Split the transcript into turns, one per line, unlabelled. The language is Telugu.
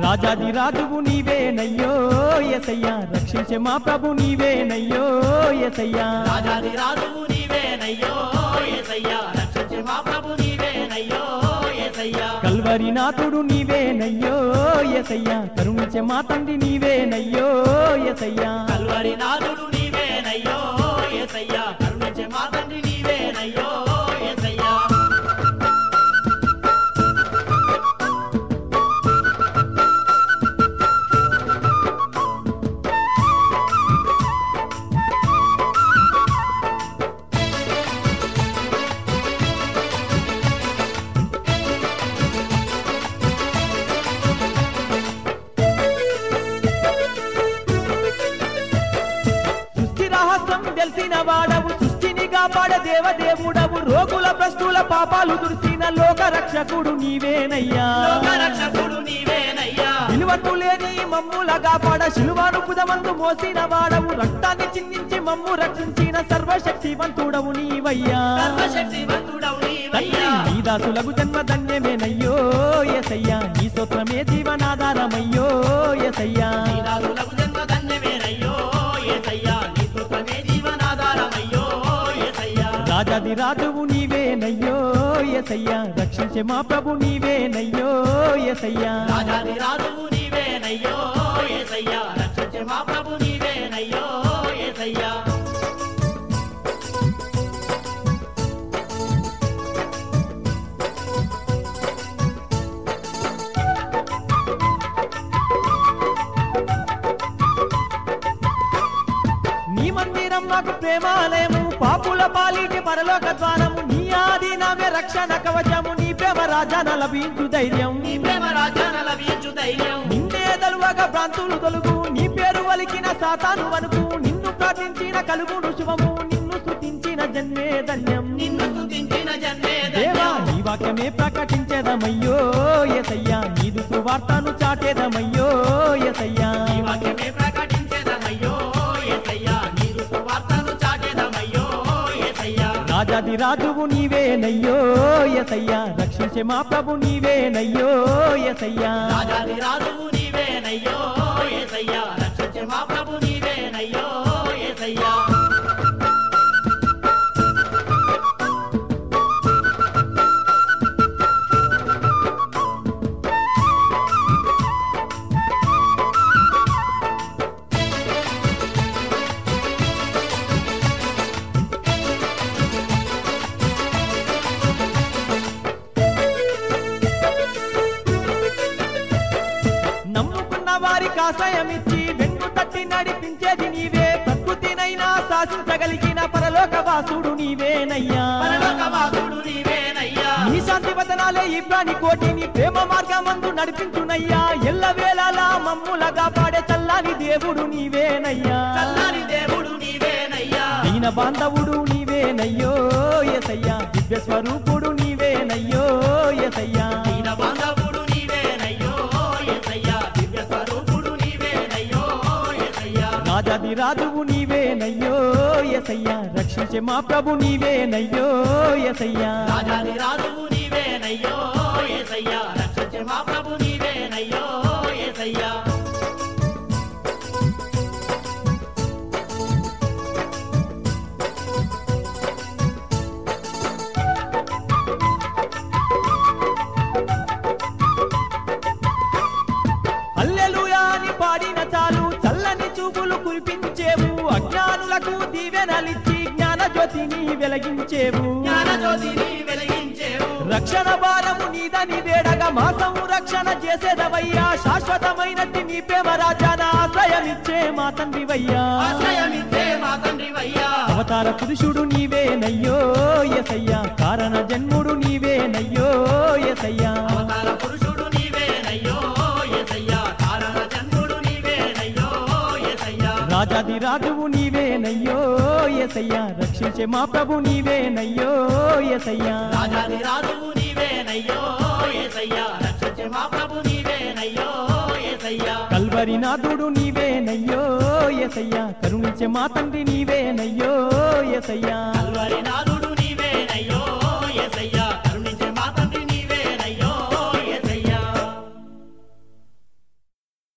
రాజాది రాజువు నీవేనయ్యో ఎసయ్యా రక్షించే మా ప్రభు నీవేనయ్యో ఎసయ్యా
రాజాది రాజువు నీవేనయ్యో ఏసయ్యా రక్షించే మా ప్రభు నీవేనయ్యో ఏసయ్యా
కల్వరి నాథుడు నీవేనయ్యో ఎసయ్యా కరుణించే మా తండ్రి నీవేనయ్యో ఎసయ్యా
కల్వరి నాథుడు నీవేనయ్యో ఏసయ్యా కరుణించే మా తండ్రి నీవేనయ్యో ఏసయ్యా
సృష్టి రహస్యం తెలిసిన వాడవు సృష్టిని కాపాడ దేవదేవుడవు రోగుల ప్రశ్నుల పాపాలు దుర్సిన లోక రక్షకుడు నీవేనయ్యా
లోకరక్షకుడు నీవేనయ్యా
విలువట్టు లేని మమ్ముల కాపాడ శిలువాను పుదమందు మోసిన వాడవు రక్తాన్ని చిందించి మమ్ము రక్షించిన సర్వశక్తివంతుడవు నీవయ్యా
సర్వశక్తివంతుడవు
తండ్రి
నీవయ్యా
నీ దాసులకు జన్మ ధన్యమేనయ్యో ఎసయ్యా నీ స్తోత్రమే జీవనాధారమయ్యో ఎసయ్యా
నీదాసులకు జన్మ ధన్యమేనయ్యో ఏసయ్యా నీ స్తుతమే జీవనాధారమయ్యో ఏసయ్యా
రాజాది రాజువు నీవేనయ్యో ఎసయ్యా రక్షించే మా ప్రభు నీవేనయ్యో ఎసయ్యా
రాజాది రాజువు నీవేనయ్యో ఏసయ్యా రక్షించే మా ప్రభు నీవేనయ్యో ఏసయ్యా
నీ మందిరం మాకు ప్రేమాలయము పాపుల పాలిటి పరలోక ద్వారము నీ ఆది నామే రక్షణ కవచము నీ ప్రేమ రాజాన లభించు ధైర్యం
నీ ప్రేమ రాజ్యాన లభించు ధైర్యం
నిన్నే దలువగా భ్రాంతులు తొలుగు నీ పేరు వలికిన సాతాను వనుకు నిన్ను ప్రార్థించిన కలుగును శుభము నిన్ను స్తుతించిన జన్మే ధన్యం
నిన్ను స్తుతించిన జన్మే
దేవా
ధన్యం
నీ వాక్యమే ప్రకటించేదమయ్యో ఎసయ్యా నీదు సువార్తను చాటేదమయ్యో ఎసయ్యా
నీ వాక్యమే ప్రకటించేదమయ్యో ఏసయ్యా నీరు సువార్తను చాటేదమయ్యో ఏసయ్యా
రాజాది రాజువు నీవేనయ్యో ఎసయ్యా రక్షించే మా ప్రభు నీవేనయ్యో ఎసయ్యా
రాజాది రాజువు నీవేనయ్యో ఏసయ్యా రక్షించే మా ప్రభు నీవేనయ్యో ఏసయ్యా
నమ్ముకున్న వారికి ఆశ్రయమిచ్చి వెన్ను తట్టి నడిపించేది నీవే ప్రకృతినైనా శాసించగలిగిన పరలోక వాసుడు నీవేనయ్యా
పరలోకవాసుడు నీవేనయ్యా
నీ శాంతి వదనాలే ఈ ప్రాణి కోటిని ప్రేమ మార్గమందు నడిపించునయ్యా ఎల్ల వేళలా మమ్ములగా పాడే చల్లని దేవుడు నీవేనయ్యా
చల్లని దేవుడు నీవేనయ్యా
దీన బాంధవుడు నీవేనయ్యో ఎసయ్యా దివ్య స్వరూపుడు నీవేనయ్యో ఎసయ్యా
దీన బాంధవుడు నీవేనయ్యో ఏసయ్యా దివ్య స్వరూపుడు నీవేనయ్యో ఏసయ్యా
రాజాది రాజువు నీవేనయ్యో ఎసయ్యా రక్షించే మా ప్రభు నీవేనయ్యో ఎసయ్యా
రాజాది రాజువు నీవేనయ్యో ఏసయ్యా రక్షించే మా ప్రభు నీవేనయ్యో ఏసయ్యా
హల్లెలూయా అని పాడిన చాలు చల్లని చూపులు కురిపించేవు అజ్ఞానులకు దీవెనలిచ్చి జ్ఞాన జ్యోతిని వెలిగించేవు
జ్ఞాన జ్యోతిని వెలిగించేవు
రక్షణ భారము నీదని వేడగా మా సంరక్షణ చేసేదవయ్యా శాశ్వతమైనట్టి నీ ప్రేమ రాజాన ఆశ్రయమిచ్చే మా తండ్రివయ్యా
ఆశ్రయమిచ్చే మా తండ్రివయ్యా
అవతార పురుషుడు నీవేనయ్యో ఎసయ్యా కారణ జన్ముడు నీవేనయ్యో ఎసయ్యా
అవతార పురుషుడు నీవేనయ్యో ఏసయ్యా కారణ జన్ముడు నీవేనయ్యో ఏసయ్యా
రాజాది రాజువు నీవేనయ్యో ఎసయ్యా రక్షించే మా ప్రభు నీవేనయ్యో ఎసయ్యా
రాజాది రాజువు నీవేనయ్యో ఏసయ్యా రక్షించే మా ప్రభు నీవేనయ్యో ఏసయ్యా
కల్వరి నాథుడు నీవేనయ్యో ఎసయ్యా కరుణించే మా తండ్రి నీవేనయ్యో ఎసయ్యా
కల్వరి నాథుడు